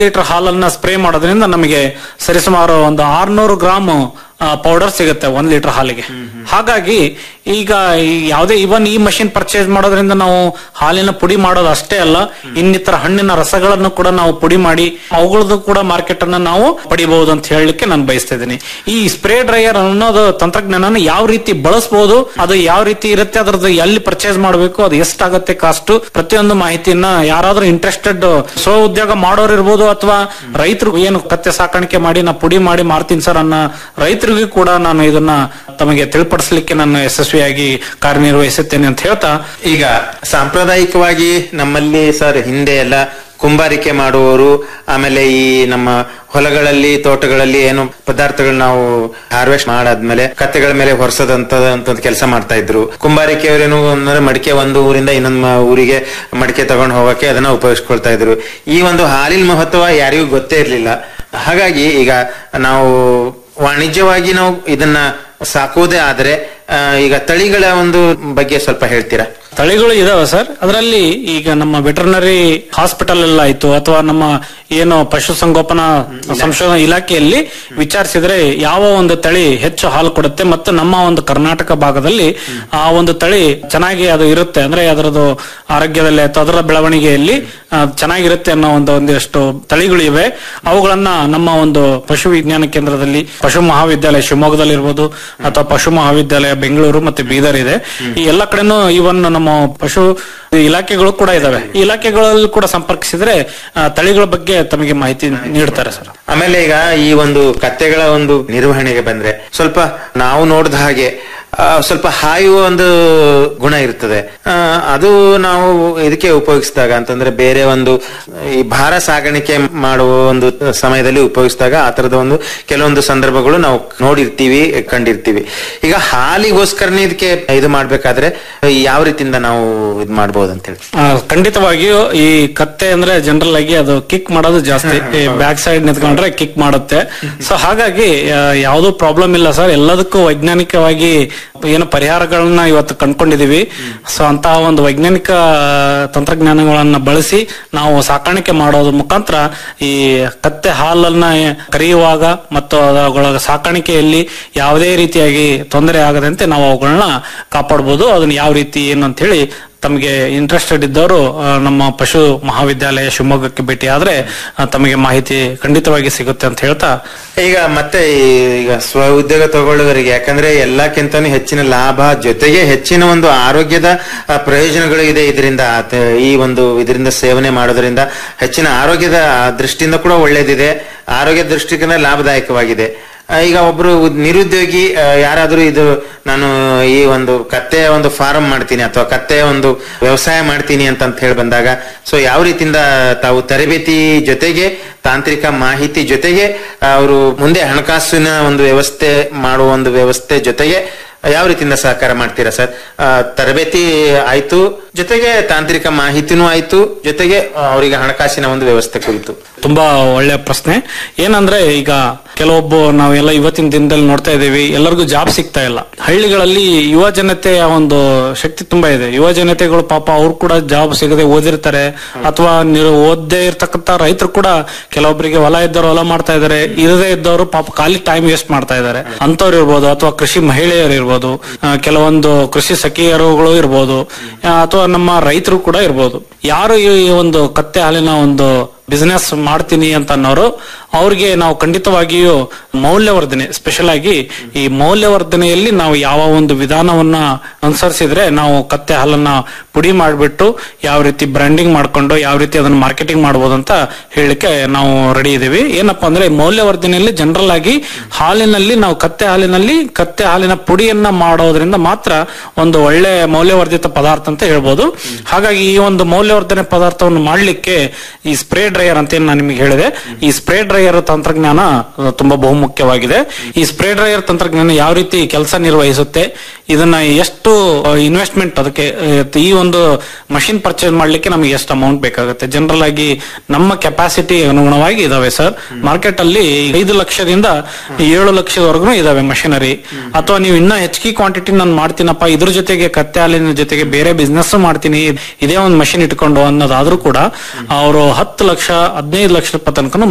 litre ಹಾಲನ್ನ spray ಮಾಡೋದ್ರಿಂದ ನಮಗೆ ಸರಿಸುಮಾರು ಒಂದು ಆರ್ನೂರು ಗ್ರಾಮ್ ಪೌಡರ್ ಸಿಗುತ್ತೆ ಒಂದ್ ಲೀಟರ್ ಹಾಲಿಗೆ ಹಾಗಾಗಿ ಈಗ ಈ ಯಾವುದೇ ಇವನ್ ಈ ಮಷಿನ್ ಪರ್ಚೇಸ್ ಮಾಡೋದ್ರಿಂದ ನಾವು ಹಾಲಿನ ಪುಡಿ ಮಾಡೋದು ಅಷ್ಟೇ ಅಲ್ಲ ಇನ್ನಿತರ ಹಣ್ಣಿನ ರಸಗಳನ್ನು ಕೂಡ ನಾವು ಪುಡಿ ಮಾಡಿ ಅವುಗಳದ್ದು ಕೂಡ ಮಾರ್ಕೆಟ್ ಅನ್ನ ನಾವು ಪಡಿಬಹುದು ಅಂತ ಹೇಳಲಿಕ್ಕೆ ನಾನು ಬಯಸ್ತಾ ಇದ್ದೀನಿ ಈ ಸ್ಪ್ರೇ ಡ್ರೈಯರ್ ಅನ್ನೋದು ತಂತ್ರಜ್ಞಾನ ಯಾವ ರೀತಿ ಬಳಸಬಹುದು ಅದು ಯಾವ ರೀತಿ ಇರುತ್ತೆ ಅದ್ರದ್ದು ಎಲ್ಲಿ ಪರ್ಚೇಸ್ ಮಾಡಬೇಕು ಅದು ಎಷ್ಟಾಗತ್ತೆ ಕಾಸ್ಟ್ ಪ್ರತಿಯೊಂದು ಮಾಹಿತಿಯನ್ನ ಯಾರಾದ್ರೂ ಇಂಟ್ರೆಸ್ಟೆಡ್ ಸ್ವ ಉದ್ಯೋಗ ಮಾಡೋರು ಇರ್ಬೋದು ಅಥವಾ ರೈತರು ಏನು ಕತ್ತೆ ಸಾಕಾಣಿಕೆ ಮಾಡಿ ನಾ ಪುಡಿ ಮಾಡಿ ಮಾರ್ತೀನಿ ಸರ್ ಅನ್ನೋ ರೈತರಿಗೂ ಕೂಡ ನಾನು ಇದನ್ನ ತಮಗೆ ತಿಳಿಪಡಿಸಲಿಕ್ಕೆ ನಾನು ಯಶಸ್ವಿಯಾಗಿ ಕಾರ್ಯನಿರ್ವಹಿಸುತ್ತೇನೆ ಅಂತ ಹೇಳ್ತಾ ಈಗ ಸಾಂಪ್ರದಾಯಿಕವಾಗಿ ನಮ್ಮಲ್ಲಿ ಸರ್ ಹಿಂದೆ ಎಲ್ಲ ಕುಂಬಾರಿಕೆ ಮಾಡುವವರು ಆಮೇಲೆ ಈ ನಮ್ಮ ಹೊಲಗಳಲ್ಲಿ ತೋಟಗಳಲ್ಲಿ ಏನು ಪದಾರ್ಥಗಳು ನಾವು ಹಾರ್ವೆಸ್ಟ್ ಮಾಡಾದ್ಮೇಲೆ ಕತ್ತೆಗಳ ಮೇಲೆ ಹೊರಸದಂತ ಅಂತ ಕೆಲಸ ಮಾಡ್ತಾ ಇದ್ರು ಕುಂಬಾರಿಕೆಯವರೇನು ಅಂದ್ರೆ ಮಡಿಕೆ ಒಂದು ಊರಿಂದ ಇನ್ನೊಂದು ಮ- ಊರಿಗೆ ಮಡಿಕೆ ತಗೊಂಡು ಹೋಗಕ್ಕೆ ಅದನ್ನ ಉಪಯೋಗಿಸ್ಕೊಳ್ತಾ ಇದ್ರು ಈ ಒಂದು ಹಾಲಿನ ಮಹತ್ವ ಯಾರಿಗೂ ಗೊತ್ತೇ ಇರ್ಲಿಲ್ಲ ಹಾಗಾಗಿ ಈಗ ನಾವು ವಾಣಿಜ್ಯವಾಗಿ ನಾವು ಇದನ್ನ ಸಾಕುವುದೇ ಆದ್ರೆ ಆ, ಈಗ ತಳಿಗಳ ಒಂದು ಬಗ್ಗೆ ಸ್ವಲ್ಪ ಹೇಳ್ತೀರಾ ತಳಿಗಳು ಇದಾವೆ ಸರ್ ಅದರಲ್ಲಿ ಈಗ ನಮ್ಮ ವೆಟರ್ನರಿ ಹಾಸ್ಪಿಟಲ್ ಎಲ್ಲ ಆಯ್ತು ಅಥವಾ ನಮ್ಮ ಏನು ಪಶುಸಂಗೋಪನಾ ಸಂಶೋಧನಾ ಇಲಾಖೆಯಲ್ಲಿ ವಿಚಾರಿಸಿದ್ರೆ ಯಾವ ಒಂದು ತಳಿ ಹೆಚ್ಚು ಹಾಲು ಕೊಡುತ್ತೆ ಮತ್ತು ನಮ್ಮ ಒಂದು ಕರ್ನಾಟಕ ಭಾಗದಲ್ಲಿ ಆ ಒಂದು ತಳಿ ಚೆನ್ನಾಗಿ ಅದು ಇರುತ್ತೆ ಅಂದ್ರೆ ಅದರದ್ದು ಆರೋಗ್ಯದಲ್ಲಿ ಅಥವಾ ಅದರ ಬೆಳವಣಿಗೆಯಲ್ಲಿ ಆ, ಚೆನ್ನಾಗಿರುತ್ತೆ ಅನ್ನೋ ಒಂದು ಒಂದಿಷ್ಟು ತಳಿಗಳು ಇವೆ ಅವುಗಳನ್ನ ನಮ್ಮ ಒಂದು ಪಶು ವಿಜ್ಞಾನ ಕೇಂದ್ರದಲ್ಲಿ ಪಶು ಮಹಾವಿದ್ಯಾಲಯ ಶಿವಮೊಗ್ಗದಲ್ಲಿ ಇರ್ಬೋದು ಅಥವಾ ಪಶು ಮಹಾವಿದ್ಯಾಲಯ ಬೆಂಗಳೂರು ಮತ್ತೆ ಬೀದರ್ ಇದೆ ಈ ಎಲ್ಲ ಕಡೆನೂ ಇವನ್ ನಮ್ಮ ಪಶು ಇಲಾಖೆಗಳು ಕೂಡ ಇದಾವೆ ಈ ಇಲಾಖೆಗಳಲ್ಲಿ ಕೂಡ ಸಂಪರ್ಕಿಸಿದ್ರೆ ಆ, ತಳಿಗಳ ಬಗ್ಗೆ ತಮಗೆ ಮಾಹಿತಿ ನೀಡ್ತಾರೆ ಸರ್ ಆಮೇಲೆ ಈಗ ಈ ಒಂದು ಕತ್ತೆಗಳ ಒಂದು ನಿರ್ವಹಣೆಗೆ ಬಂದ್ರೆ ಸ್ವಲ್ಪ ನಾವು ನೋಡಿದ ಹಾಗೆ ಆ, ಸ್ವಲ್ಪ ಹಾಯುವ ಒಂದು ಗುಣ ಇರ್ತದೆ ಆ, ಅದು ನಾವು ಇದಕ್ಕೆ ಉಪಯೋಗಿಸಿದಾಗ ಅಂತಂದ್ರೆ ಬೇರೆ ಒಂದು ಈ ಭಾರ ಸಾಗಾಣಿಕೆ ಮಾಡುವ ಒಂದು ಸಮಯದಲ್ಲಿ ಉಪಯೋಗಿಸಿದಾಗ ಆ ತರದ ಒಂದು ಕೆಲವೊಂದು ಸಂದರ್ಭಗಳು ನಾವು ನೋಡಿರ್ತೀವಿ ಕಂಡಿರ್ತೀವಿ ಈಗ ಹಾಲಿಗೋಸ್ಕರನೇ ಇದಕ್ಕೆ ಇದು ಮಾಡ್ಬೇಕಾದ್ರೆ ಯಾವ ರೀತಿಯಿಂದ ನಾವು ಇದು ಮಾಡ್ಬೋದು ಅಂತ ಹೇಳಿ ಆ, ಖಂಡಿತವಾಗಿಯೂ ಈ ಕತ್ತೆ ಅಂದ್ರೆ ಜನರಲ್ ಆಗಿ ಅದು ಕಿಕ್ ಮಾಡೋದು ಜಾಸ್ತಿ ಬ್ಯಾಕ್ ಸೈಡ್ ನಿಂತ್ಕೊಂಡ್ರೆ ಕಿಕ್ ಮಾಡುತ್ತೆ ಸೊ ಹಾಗಾಗಿ ಆ, ಯಾವುದೂ ಪ್ರಾಬ್ಲಮ್ ಇಲ್ಲ ಸರ್ ಎಲ್ಲದಕ್ಕೂ ವೈಜ್ಞಾನಿಕವಾಗಿ ಏನು ಪರಿಹಾರಗಳನ್ನ ಇವತ್ತು ಕಂಡ್ಕೊಂಡಿದೀವಿ ಸೊ ಅಂತಹ ಒಂದು ವೈಜ್ಞಾನಿಕ ತಂತ್ರಜ್ಞಾನಗಳನ್ನ ಬಳಸಿ ನಾವು ಸಾಕಾಣಿಕೆ ಮಾಡೋದ್ರ ಮುಖಾಂತರ ಈ ಕತ್ತೆ ಹಾಲನ್ನ ಕರೆಯುವಾಗ ಮತ್ತು ಅವುಗಳ ಸಾಕಾಣಿಕೆಯಲ್ಲಿ ಯಾವುದೇ ರೀತಿಯಾಗಿ ತೊಂದರೆ ಆಗದಂತೆ ನಾವು ಅವುಗಳನ್ನ ಕಾಪಾಡಬಹುದು ಅದನ್ನ ಯಾವ ರೀತಿ ಏನು ಅಂತ ಹೇಳಿ ತಮಗೆ ಇಂಟ್ರೆಸ್ಟೆಡ್ ಇದ್ದವರು ಆ, ನಮ್ಮ ಪಶು ಮಹಾವಿದ್ಯಾಲಯ ಶಿವಮೊಗ್ಗಕ್ಕೆ ಭೇಟಿ ಆದ್ರೆ ಆ, ತಮಗೆ ಮಾಹಿತಿ ಖಂಡಿತವಾಗಿ ಸಿಗುತ್ತೆ ಅಂತ ಹೇಳ್ತಾ ಈಗ ಮತ್ತೆ ಈ- ಈಗ ಸ್ವ ಉದ್ಯೋಗ ತಗೊಳ್ಳುವವರಿಗೆ ಯಾಕಂದ್ರೆ ಎಲ್ಲಕ್ಕಿಂತನೂ ಹೆಚ್ಚಿನ ಲಾಭ ಜೊತೆಗೆ ಹೆಚ್ಚಿನ ಒಂದು ಆರೋಗ್ಯದ ಆ, ಪ್ರಯೋಜನಗಳು ಇದೆ ಇದರಿಂದ ಆತ- ಈ ಒಂದು ಇದರಿಂದ ಸೇವನೆ ಮಾಡೋದ್ರಿಂದ ಹೆಚ್ಚಿನ ಆರೋಗ್ಯದ ದೃಷ್ಟಿಯಿಂದ ಕೂಡ ಒಳ್ಳೇದಿದೆ ಆರೋಗ್ಯ ದೃಷ್ಟಿಯಿಂದ ಲಾಭದಾಯಕವಾಗಿದೆ ಆ, ಈಗ ಒಬ್ರು ಉದ್- ನಿರುದ್ಯೋಗಿ ಆ, ಯಾರಾದ್ರೂ ಇದು ನಾನು ಈ ಒಂದು ಕತ್ತೆಯ ಒಂದು ಫಾರಂ ಮಾಡ್ತೀನಿ ಅಥವಾ ಕತ್ತೆಯ ಒಂದು ವ್ಯವಸಾಯ ಮಾಡ್ತೀನಿ ಅಂತ ಅಂತ ಹೇಳಿ ಬಂದಾಗ ಸೊ ಯಾವ ರೀತಿಯಿಂದ ತಾವು ತರಬೇತಿ ಜೊತೆಗೆ ತಾಂತ್ರಿಕ ಮಾಹಿತಿ ಜೊತೆಗೆ ಅವರು ಮುಂದೆ ಹಣಕಾಸಿನ ಒಂದು ವ್ಯವಸ್ಥೆ ಮಾಡುವ ಒಂದು ವ್ಯವಸ್ಥೆ ಜೊತೆಗೆ ಯಾವ ರೀತಿಯಿಂದ ಸಹಕಾರ ಮಾಡ್ತೀರಾ ಸರ್ ಆ, ತರಬೇತಿ ಆಯ್ತು ಜೊತೆಗೆ ತಾಂತ್ರಿಕ ಮಾಹಿತಿನೂ ಆಯ್ತು ಜೊತೆಗೆ ಆ, ಅವರಿಗೆ ಹಣಕಾಸಿನ ಒಂದು ವ್ಯವಸ್ಥೆ ಕುರಿತು ತುಂಬಾ ಒಳ್ಳೆಯ ಪ್ರಶ್ನೆ ಏನಂದ್ರೆ ಈಗ ಕೆಲವೊಬ್ಬ ನಾವೆಲ್ಲ ಇವತ್ತಿನ ದಿನದಲ್ಲಿ ನೋಡ್ತಾ ಇದ್ದೀವಿ ಎಲ್ಲರಿಗೂ ಜಾಬ್ ಸಿಗ್ತಾ ಇಲ್ಲ ಹಳ್ಳಿಗಳಲ್ಲಿ ಯುವ ಜನತೆಯ ಒಂದು ಶಕ್ತಿ ತುಂಬಾ ಇದೆ ಯುವ ಜನತೆಗಳು ಪಾಪ ಅವ್ರು ಕೂಡ ಜಾಬ್ ಸಿಗದೆ ಓದಿರ್ತಾರೆ ಅಥವಾ ನಿರು ಓದದೇ ಇರ್ತಕ್ಕಂತ ರೈತರು ಕೂಡ ಕೆಲವೊಬ್ಬರಿಗೆ ಹೊಲ ಇದ್ದವರು ಹೊಲ ಮಾಡ್ತಾ ಇದಾರೆ ಇರದೇ ಇದ್ದವರು ಪಾಪ ಖಾಲಿ ಟೈಮ್ ವೇಸ್ಟ್ ಮಾಡ್ತಾ ಇದಾರೆ ಅಂತವ್ರು ಇರ್ಬೋದು ಅಥವಾ ಕೃಷಿ ಮಹಿಳೆಯರು ಇರ್ಬೋದು ಆ, ಕೆಲವೊಂದು ಕೃಷಿ ಸಖಿಯರುಗಳು ಇರ್ಬೋದು ಆ, ಅಥವಾ ನಮ್ಮ ರೈತರು ಕೂಡ ಇರ್ಬೋದು ಯಾರು ಈ ಒಂದು ಕತ್ತೆ ಹಾಲಿನ ಒಂದು ಬಿಸ್ನೆಸ್ ಮಾಡ್ತೀನಿ ಅಂತ ಅನ್ನೋರು ಅವ್ರಿಗೆ ನಾವು ಖಂಡಿತವಾಗಿಯೂ ಮೌಲ್ಯವರ್ಧನೆ ಸ್ಪೆಷಲ್ ಆಗಿ ಈ ಮೌಲ್ಯವರ್ಧನೆಯಲ್ಲಿ ನಾವು ಯಾವ ಒಂದು ವಿಧಾನವನ್ನ ಅನುಸರಿಸಿದ್ರೆ ನಾವು ಕತ್ತೆ ಹಾಲನ್ನ ಪುಡಿ ಮಾಡಿಬಿಟ್ಟು ಯಾವ ರೀತಿ ಬ್ರ್ಯಾಂಡಿಂಗ್ ಮಾಡ್ಕೊಂಡು ಯಾವ ರೀತಿ ಅದನ್ನ ಮಾರ್ಕೆಟಿಂಗ್ ಮಾಡ್ಬೋದು ಅಂತ ಹೇಳಲಿಕ್ಕೆ ನಾವು ರೆಡಿ ಇದೀವಿ ಏನಪ್ಪಾ ಅಂದ್ರೆ ಮೌಲ್ಯವರ್ಧನೆಯಲ್ಲಿ ಜನರಲ್ ಆಗಿ ಹಾಲಿನಲ್ಲಿ ನಾವು ಕತ್ತೆ ಹಾಲಿನಲ್ಲಿ ಕತ್ತೆ ಹಾಲಿನ ಪುಡಿಯನ್ನ ಮಾಡೋದ್ರಿಂದ ಮಾತ್ರ ಒಂದು ಒಳ್ಳೆ ಮೌಲ್ಯವರ್ಧಿತ ಪದಾರ್ಥ ಅಂತ ಹೇಳ್ಬೋದು ಹಾಗಾಗಿ ಈ ಒಂದು ಮೌಲ್ಯವರ್ಧನೆ ಪದಾರ್ಥವನ್ನು ಮಾಡಲಿಕ್ಕೆ ಈ ಸ್ಪ್ರೇ ಡ್ರೈಯರ್ ಅಂತ ಏನ್ ನಾನು ನಿಮಗೆ ಹೇಳಿದೆ ಈ ಸ್ಪ್ರೇ ಡ್ರೈಯರ್ ತಂತ್ರಜ್ಞಾನ ಅಹ್, ತುಂಬಾ ಬಹುಮುಖ್ಯವಾಗಿದೆ ಈ ಸ್ಪ್ರೇ ಡ್ರೈಯರ್ ತಂತ್ರಜ್ಞಾನ ಯಾವ ರೀತಿ ಕೆಲಸ ನಿರ್ವಹಿಸುತ್ತೆ ಇದನ್ನ ಎಷ್ಟು ಇನ್ವೆಸ್ಟ್ಮೆಂಟ್ ಅದಕ್ಕೆ ಅಹ್, ಈ ಒಂದು ಮಷಿನ್ ಪರ್ಚೇಸ್ ಮಾಡ್ಲಿಕ್ಕೆ ನಮಗೆ ಎಷ್ಟು ಅಮೌಂಟ್ ಬೇಕಾಗುತ್ತೆ ಜನರಲ್ ಆಗಿ ನಮ್ಮ ಕೆಪಾಸಿಟಿ ಅನುಗುಣವಾಗಿ ಇದಾವೆ ಸರ್ ಮಾರ್ಕೆಟ್ ಅಲ್ಲಿ ಐದು ಲಕ್ಷದಿಂದ ಏಳು ಲಕ್ಷದವರೆಗೂ ಇದಾವೆ ಮಷಿನರಿ ಅಥವಾ ನೀವು ಇನ್ನೂ ಹೆಚ್ಚಿಗೆ ಕ್ವಾಂಟಿಟಿ ನಾನು ಮಾಡ್ತೀನಪ್ಪ ಇದ್ರ ಜೊತೆಗೆ ಕತ್ತೆ ಹಾಲಿನ ಜೊತೆಗೆ ಬೇರೆ ಬಿಸ್ನೆಸ್ ಮಾಡ್ತೀನಿ ಇದೇ ಒಂದು ಮಷಿನ್ ಇಟ್ಕೊಂಡು ಅನ್ನೋದಾದ್ರೂ ಕೂಡ ಅವರು ಹತ್ತು ಲಕ್ಷ ಲಕ್ಷ ಹದಿನೈದು ಲಕ್ಷ ರೂಪಾಯಿ ತನಕ